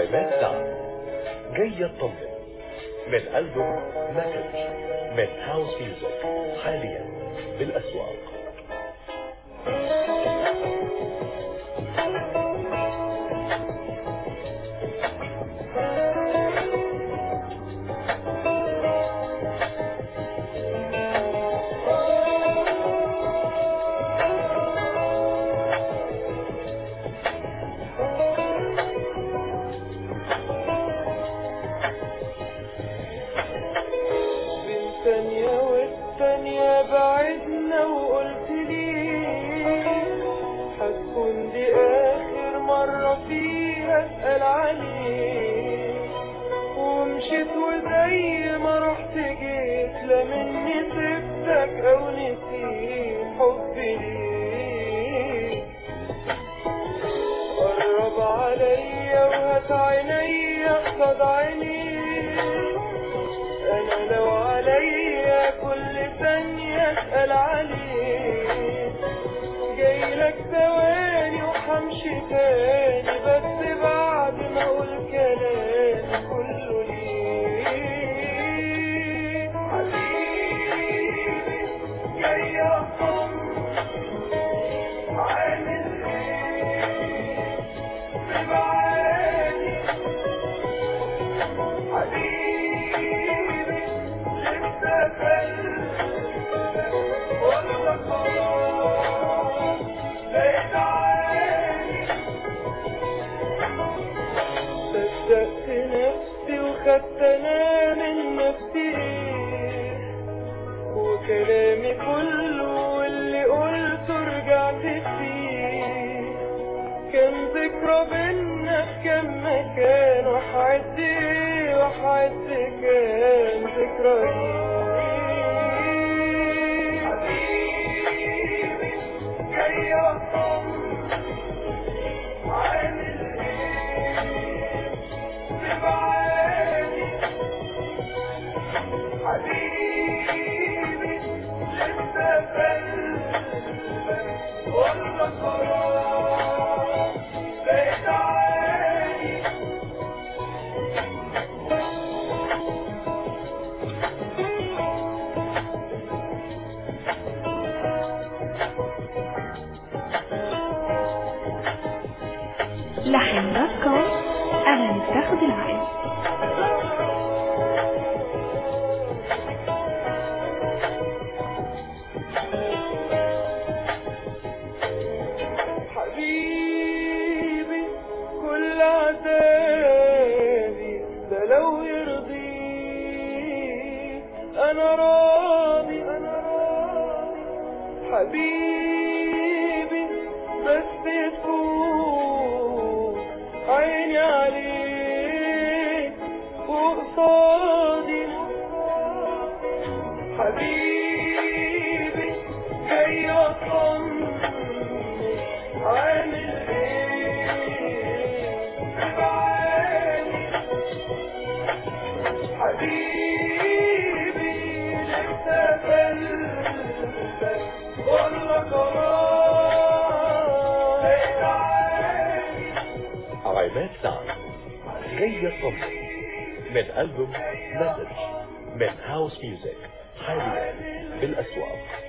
عماد سعد جاي يطمن من ألبوم مسج من هاوس ميوزك حاليا بالأسواق بين ثانية والثانية بعدنا وقلت لي هتكون دي آخر مرة فيها أسأل عليك ومشيت وزي ما رحت جيت لا مني سبتك أو نسيت حبي ليك قرب عليا وهات عينيا قصاد عينيك انا لو عليا كل ثانية اسأل عليك جاي لك ثواني وحمشي تاني بس بعد ما اقول كلامي كله ليك حبيبي جاي اصم عامل ايه ببعادي حبيبي لسه قلبك والله خلاص بقيت عادي صدقت نفسي وخدت انا من نفسي ايه وكلامي كله واللي قلته رجعت فيه كان ذكرى بينا في كم مكان وحعد ايه وحعد كان ذكرى ليه حبيبي جاي اطمن عامل ايه ببعادي حبيبي لسه قلبك والله خلاص بقيت عادي لحن دوت كوم أنا متاخد العين حبيبي كل عذابي ده لو يرضيك انا راضي انا راضي حبيبي بس تكون عيني عليك وقصادي حبيبي جاي اطمن عامل ايه بعاني حبيبي لسه قلبك والله خلاص بقيت عادي عماد سعد جاي يطمن من ألبوم مسج من هاوس ميوزك حاليا بالأسواق